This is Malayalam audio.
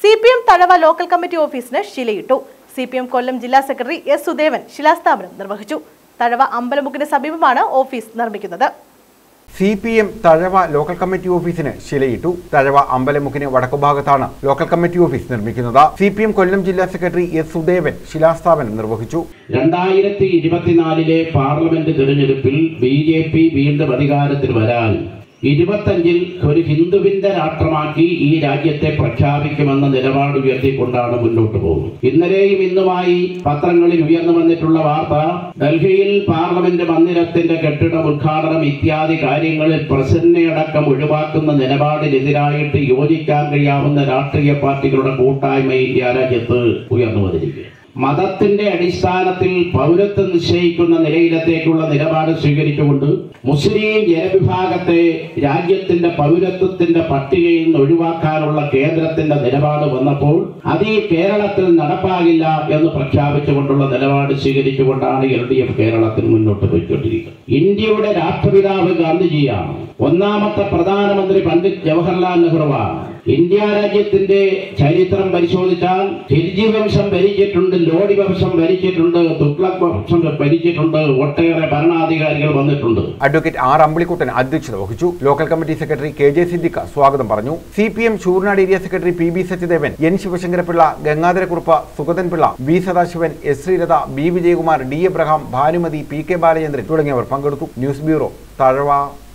C P M Thazhava local committee ഓഫീസിന് ശിലയിട്ടു സി പി എം കൊല്ലം ജില്ലാ സെക്രട്ടറി എസ് സുദേവൻ ശിലാസ്ഥാപനം നിർവഹിച്ചു തഴവ അമ്പലമുക്കിന് സമീപമാണ് ഓഫീസ് നിർമ്മിക്കുന്നത് C P M Thazhava local committee ഓഫീസിന് ശിലയിട്ടു തഴവ അമ്പലമുക്കിന് വടക്കുഭാഗത്താണ് ലോക്കൽ കമ്മിറ്റി ഓഫീസ് നിർമ്മിക്കുന്നത് സി പി എം കൊല്ലം ജില്ലാ സെക്രട്ടറി എസ് സുദേവൻ ശിലാസ്ഥാപനം നിർവഹിച്ചു രണ്ടായിരത്തി ഇരുപത്തിനാലിലെ പാർലമെന്റ് തിരഞ്ഞെടുപ്പിൽ ബി ജെ പി വീണ്ടും അധികാരത്തിൽ വരാൻ ഇരുപത്തഞ്ചിൽ ഒരു ഹിന്ദുവിന്റെ രാഷ്ട്രമാക്കി ഈ രാജ്യത്തെ പ്രഖ്യാപിക്കുമെന്ന നിലപാട് ഉയർത്തിക്കൊണ്ടാണ് മുന്നോട്ട് പോകുന്നത് ഇന്നലെയും ഇന്നുമായി പത്രങ്ങളിൽ ഉയർന്നു വന്നിട്ടുള്ള വാർത്ത ഡൽഹിയിൽ പാർലമെന്റ് മന്ദിരത്തിന്റെ കെട്ടിടം ഉദ്ഘാടനം ഇത്യാദി കാര്യങ്ങളിൽ പ്രസന്നയടക്കം ഒഴിവാക്കുന്ന നിലപാടിനെതിരായിട്ട് യോജിക്കാൻ കഴിയാവുന്ന രാഷ്ട്രീയ പാർട്ടികളുടെ കൂട്ടായ്മ ഇന്ത്യ രാജ്യത്ത് ഉയർന്നു വന്നിരിക്കുക മതത്തിന്റെ അടിസ്ഥാനത്തിൽ പൗരത്വം നിശ്ചയിക്കുന്ന നിലയിലത്തേക്കുള്ള നിലപാട് സ്വീകരിച്ചുകൊണ്ട് മുസ്ലിം ജനവിഭാഗത്തെ രാജ്യത്തിന്റെ പൗരത്വത്തിന്റെ പട്ടികയിൽ നിന്ന് ഒഴിവാക്കാനുള്ള കേന്ദ്രത്തിന്റെ നിലപാട് വന്നപ്പോൾ അത് ഈ കേരളത്തിൽ നടപ്പാകില്ല എന്ന് പ്രഖ്യാപിച്ചുകൊണ്ടുള്ള നിലപാട് സ്വീകരിച്ചുകൊണ്ടാണ് എൽ ഡി എഫ് കേരളത്തിൽ മുന്നോട്ട് പോയിക്കൊണ്ടിരിക്കുന്നത് ഇന്ത്യയുടെ രാഷ്ട്രപിതാവ് ഗാന്ധിജിയാണ് ഒന്നാമത്തെ പ്രധാനമന്ത്രി പണ്ഡിറ്റ് ജവഹർലാൽ നെഹ്റുവാണ് ഇന്ത്യ രാജ്യത്തിന്റെ ചരിത്രം പരിശോധിച്ചാൽ ഖിൽജി വംശം ഭരിച്ചിട്ടുണ്ട് ലോഡി വംശം ഭരിച്ചിട്ടുണ്ട് തുഗ്ലക് വംശം ഭരിച്ചിട്ടുണ്ട് ഒട്ടേറെ ഭരണാധികാരികൾ വന്നിട്ടുണ്ട് അഡ്വക്കേറ്റ് ആർ അമ്പിളിക്കുട്ടൻ അധ്യക്ഷത വഹിച്ചു local committee secretary K J Siddiqa സ്വാഗതം പറഞ്ഞു C P M Choornad area secretary P B Sathyadevan N Sivasankarapillai Gangadharakurup Sugathanpillai V Sadasivan S Sreelatha B Vijayakumar D Abraham Bhanumathi P K Balachandran തുടങ്ങിയവർ പങ്കെടുത്തു ന്യൂസ് ബ്യൂറോ തഴവ